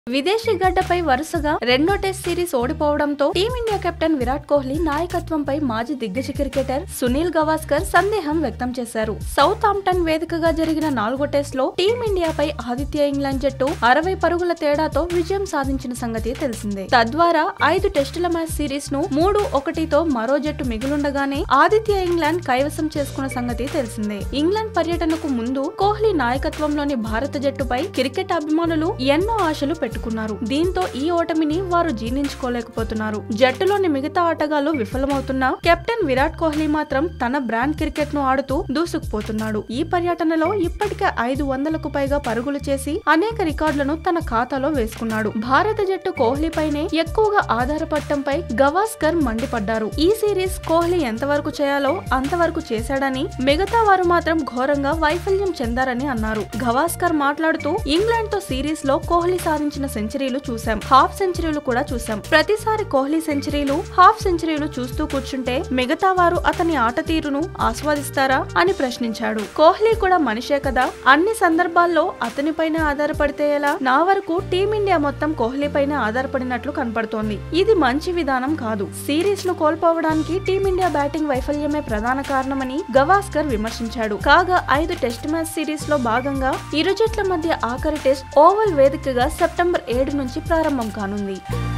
విదేశీ గడ్డపై వరుసగా రెండో టెస్ట్ సిరీస్ ఓడిపోవడంతో టీమిండియా కెప్టెన్ విరాట్ కోహ్లీ నాయకత్వంపై మాజీ దిగ్గజ క్రికెటర్ సునీల్ గవాస్కర్ సందేహం వ్యక్తం చేశారు సౌత్ ఆంప్టన్ వేదికగా జరిగిన నాలుగో టెస్ట్ లో టీమిండియాపై ఆదిత్య ఇంగ్లాండ్ జట్టు అరవై పరుగుల తేడాతో విజయం సాధించిన సంగతి తెలిసిందే తద్వారా ఐదు టెస్టుల మ్యాచ్ సిరీస్ ను మూడు ఒకటితో మరో జట్టు మిగులుండగానే ఆదిత్య ఇంగ్లాండ్ కైవసం చేసుకున్న సంగతి తెలిసిందే ఇంగ్లాండ్ పర్యటనకు ముందు కోహ్లీ నాయకత్వంలోని భారత జట్టుపై క్రికెట్ అభిమానులు ఎన్నో ఆశలు పెట్టుకున్నారు దీంతో ఈ ఓటమిని వారు జీర్ణించుకోలేకపోతున్నారు జట్టులోని మిగతా ఆటగాళ్లు విఫలమవుతున్నా కెప్టెన్ విరాట్ కోహ్లీ మాత్రం తన బ్రాండ్ క్రికెట్ ను ఆడుతూ దూసుకుపోతున్నాడు ఈ పర్యటనలో ఇప్పటికే ఐదు వందలకు పైగా పరుగులు చేసి అనేక రికార్డులను తన ఖాతాలో వేసుకున్నాడు భారత జట్టు కోహ్లీపైనే ఎక్కువగా ఆధారపడటంపై గవాస్కర్ మండిపడ్డారు ఈ సిరీస్ కోహ్లీ ఎంతవరకు చేయాలో అంతవరకు చేశాడని మిగతా వారు మాత్రం ఘోరంగా వైఫల్యం చెందారని అన్నారు గవాస్కర్ మాట్లాడుతూ ఇంగ్లాండ్ తో సిరీస్ లో కోహ్లీ సాధించిన సెంచరీలు చూశాం హాఫ్ సెంచరీలు కూడా చూశాం ప్రతిసారి కోహ్లీ సెంచరీలు హాఫ్ సెంచరీలు చూస్తూ కూర్చుంటే మిగతా వారు అతని ఆట తీరును ఆస్వాదిస్తారా అని ప్రశ్నించాడు కోహ్లీ కూడా మనిషే కదా అన్ని సందర్భాల్లో అతనిపైన ఆధారపడితే ఎలా నా వరకు టీమిండియా మొత్తం కోహ్లీ పైన ఆధారపడినట్లు కనపడుతోంది ఇది మంచి విధానం కాదు సిరీస్ ను కోల్పోవడానికి టీమిండియా బ్యాటింగ్ వైఫల్యమే ప్రధాన కారణమని గవాస్కర్ విమర్శించాడు కాగా ఐదు టెస్ట్ మ్యాచ్ సిరీస్ లో భాగంగా ఇరు జట్ల మధ్య ఆఖరి టెస్ట్ ఓవల్ వేదికగా సెప్టెంబర్ ఏడు నుంచి ప్రారంభం కానుంది